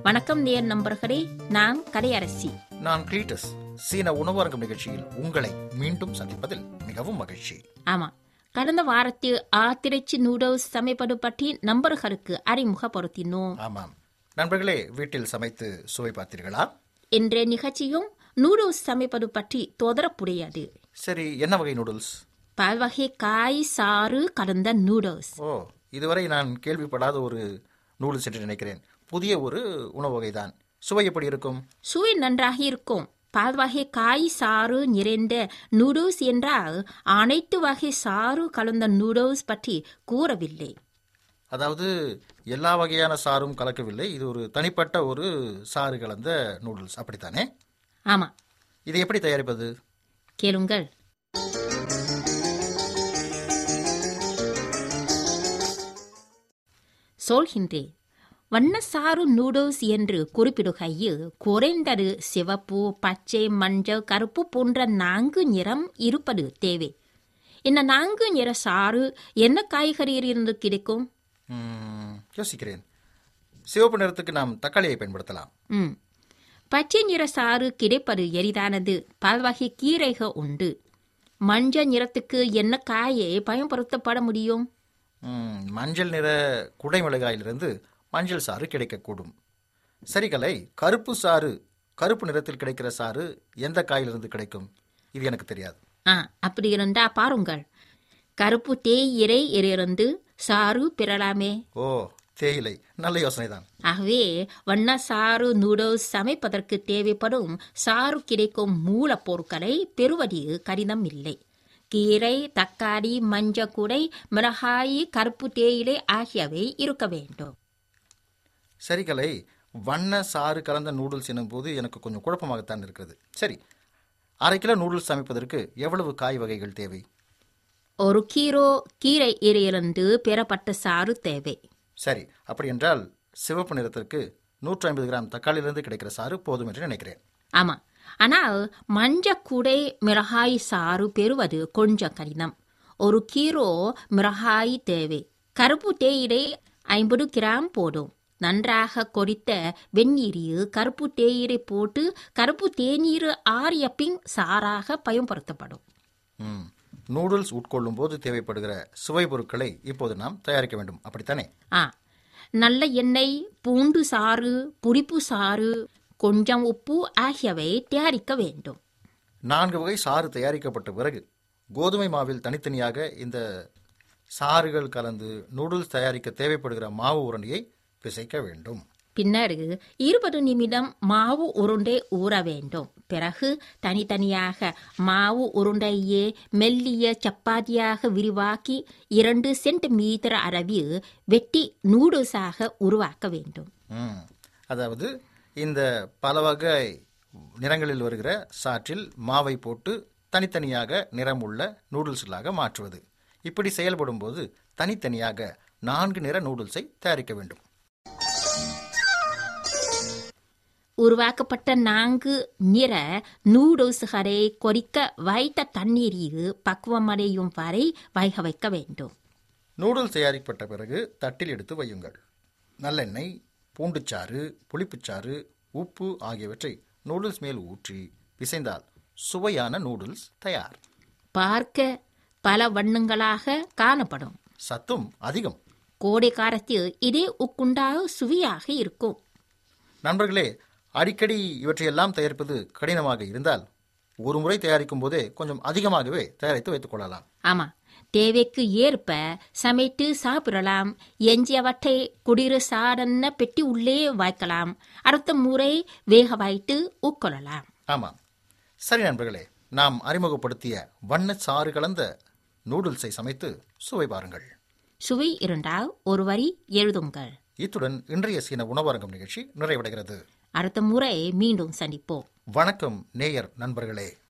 வணக்கம் நேர் நண்பர்களே நான் கடையரசி நான் கிளீட்டஸ் சீன உணவரங்கம் நிகழ்ச்சியில் உங்களை மீண்டும் சந்திப்பதில் மிகவும் மகிழ்ச்சி ஆமா கடந்த வாரத்தில் ஆத்திரைச்சி நூடுல்ஸ் சமைப்பது பற்றி நண்பர்களுக்கு அறிமுகப்படுத்தினோம் ஆமாம் நண்பர்களே வீட்டில் சமைத்து சுவை பார்த்தீர்களா இன்றைய நிகழ்ச்சியும் நூடுல்ஸ் சமைப்பது பற்றி தொடரப்புடையது சரி என்ன வகை நூடுல்ஸ் பல்வகை காய் சாறு கலந்த நூடுல்ஸ் ஓ இதுவரை நான் கேள்விப்படாத ஒரு நூடுல்ஸ் என்று நினைக்கிறேன் புதிய ஒரு உணவு வகைதான் சுவை எப்படி இருக்கும் சுவை நன்றாக இருக்கும் பல்வகை காய் சாறு நிறைந்த நூடுல்ஸ் என்றால் அனைத்து வகை சாறு கலந்த நூடுல்ஸ் பற்றி கூறவில்லை அதாவது எல்லா வகையான சாரும் கலக்கவில்லை இது ஒரு தனிப்பட்ட ஒரு சாறு கலந்த நூடுல்ஸ் அப்படித்தானே ஆமா இதை எப்படி தயாரிப்பது கேளுங்கள் சொல்கின்றேன் வண்ணசாறு நூடுல்ஸ் என்று குறிப்பிடுகையில் குறைந்தது சிவப்பு பச்சை மஞ்சள் கருப்பு போன்ற நான்கு நிறம் இருப்பது தேவை இந்த நான்கு நிற சாறு என்ன காய்கறியிலிருந்து கிடைக்கும் ம், யோசிக்கிறேன் சிவப்பு நிறத்துக்கு நாம் தக்காளியை பயன்படுத்தலாம் ம் பச்சை நிற சாறு கிடைப்பது எளிதானது பல்வகை கீரைகள் உண்டு மஞ்சள் நிறத்துக்கு என்ன காயை பயன்படுத்தப்பட முடியும் ம், மஞ்சள் நிற குடை மிளகாயிலிருந்து மஞ்சள் சாறு கிடைக்கக்கூடும் சரி கலை கருப்பு சாறு கருப்பு நிறத்தில் கிடைக்கிற சாறு எந்த காயிலிருந்து கிடைக்கும் இது எனக்கு தெரியாது ஆ அப்படி இருந்தா பாருங்கள் கருப்பு தேயிலை இருந்து சாறு பெறலாமே ஓ தேயிலை நல்ல யோசனை தான் ஆகவே வண்ண சாறு நூடுல்ஸ் சமைப்பதற்கு தேவைப்படும் சாறு கிடைக்கும் மூலப்பொருட்களை பெறுவது கடினம் இல்லை கீரை தக்காளி மஞ்சள் குடை மிளகாய் கருப்பு தேயிலை ஆகியவை இருக்க வேண்டும் சரி கலை வண்ண சாறு கலந்த நூடுல்ஸ் போது எனக்கு கொஞ்சம் குழப்பமாகத்தான் இருக்கிறது சரி அரை கிலோ நூடுல்ஸ் சமைப்பதற்கு எவ்வளவு காய் வகைகள் தேவை ஒரு கிலோ கீரை இலையிலிருந்து பெறப்பட்ட சாறு தேவை சரி அப்படி என்றால் சிவப்பு நிறத்திற்கு நூற்றி ஐம்பது கிராம் தக்காளியிலிருந்து கிடைக்கிற சாறு போதும் என்று நினைக்கிறேன் ஆமா ஆனால் மஞ்சள் குடை மிளகாய் சாறு பெறுவது கொஞ்சம் கடினம் ஒரு கிலோ மிளகாய் தேவை கருப்பு தேயிலை ஐம்பது கிராம் போதும் நன்றாக கொதித்த வெந்நீரில் கருப்பு தேயிலை போட்டு கருப்பு தேநீர் ஆறிய பின் சாறாக பயன்படுத்தப்படும் ம் நூடுல்ஸ் உட்கொள்ளும் போது தேவைப்படுகிற சுவை பொருட்களை இப்போது நாம் தயாரிக்க வேண்டும் அப்படித்தானே ஆ நல்ல எண்ணெய் பூண்டு சாறு புளிப்பு சாறு கொஞ்சம் உப்பு ஆகியவை தயாரிக்க வேண்டும் நான்கு வகை சாறு தயாரிக்கப்பட்ட பிறகு கோதுமை மாவில் தனித்தனியாக இந்த சாறுகள் கலந்து நூடுல்ஸ் தயாரிக்க தேவைப்படுகிற மாவு உருண்டையை பிசைக்க வேண்டும் பின்னர் இருபது நிமிடம் மாவு உருண்டை ஊற வேண்டும் பிறகு தனித்தனியாக மாவு உருண்டையே மெல்லிய சப்பாத்தியாக விரிவாக்கி இரண்டு சென்டிமீட்டர் அளவில் வெட்டி நூடுல்ஸாக உருவாக்க வேண்டும் ம் அதாவது இந்த பல வகை நிறங்களில் வருகிற சாற்றில் மாவை போட்டு தனித்தனியாக நிறமுள்ள நூடுல்ஸ்களாக மாற்றுவது இப்படி செயல்படும் போது தனித்தனியாக நான்கு நிற நூடுல்ஸை தயாரிக்க வேண்டும் உருவாக்கப்பட்ட நான்கு நிற நூடுல்ஸ்களை கொதிக்க வைத்த தண்ணீரில் பக்குவமடையும் வரை வைக வைக்க வேண்டும் நூடுல்ஸ் தயாரிக்கப்பட்ட பிறகு தட்டில் எடுத்து வையுங்கள் நல்லெண்ணெய் பூண்டுச்சாறு புளிப்புச்சாறு உப்பு ஆகியவற்றை நூடுல்ஸ் மேல் ஊற்றி பிசைந்தால் சுவையான நூடுல்ஸ் தயார் பார்க்க பல வண்ணங்களாக காணப்படும் சத்தும் அதிகம் கோடை காலத்தில் இதே உக்குண்டாக சுவையாக இருக்கும் நண்பர்களே அடிக்கடி இவற்றையெல்லாம் தயாரிப்பது கடினமாக இருந்தால் ஒரு முறை தயாரிக்கும் போதே கொஞ்சம் அதிகமாகவே தயாரித்து வைத்துக் கொள்ளலாம் ஆமா தேவைக்கு ஏற்ப சமைத்து சாப்பிடலாம் எஞ்சியவற்றை குடிர சாதன பெட்டி உள்ளே வைக்கலாம் அடுத்த முறை வேக வைத்து உட்கொள்ளலாம் ஆமாம் சரி நண்பர்களே நாம் அறிமுகப்படுத்திய வண்ண சாறு கலந்த நூடுல்ஸை சமைத்து சுவை பாருங்கள் சுவை இருந்தால் ஒரு வரி எழுதுங்கள் இத்துடன் இன்றைய சீன உணவரங்கம் நிகழ்ச்சி நிறைவடைகிறது அடுத்த முறை மீண்டும் சந்திப்போம் வணக்கம் நேயர் நண்பர்களே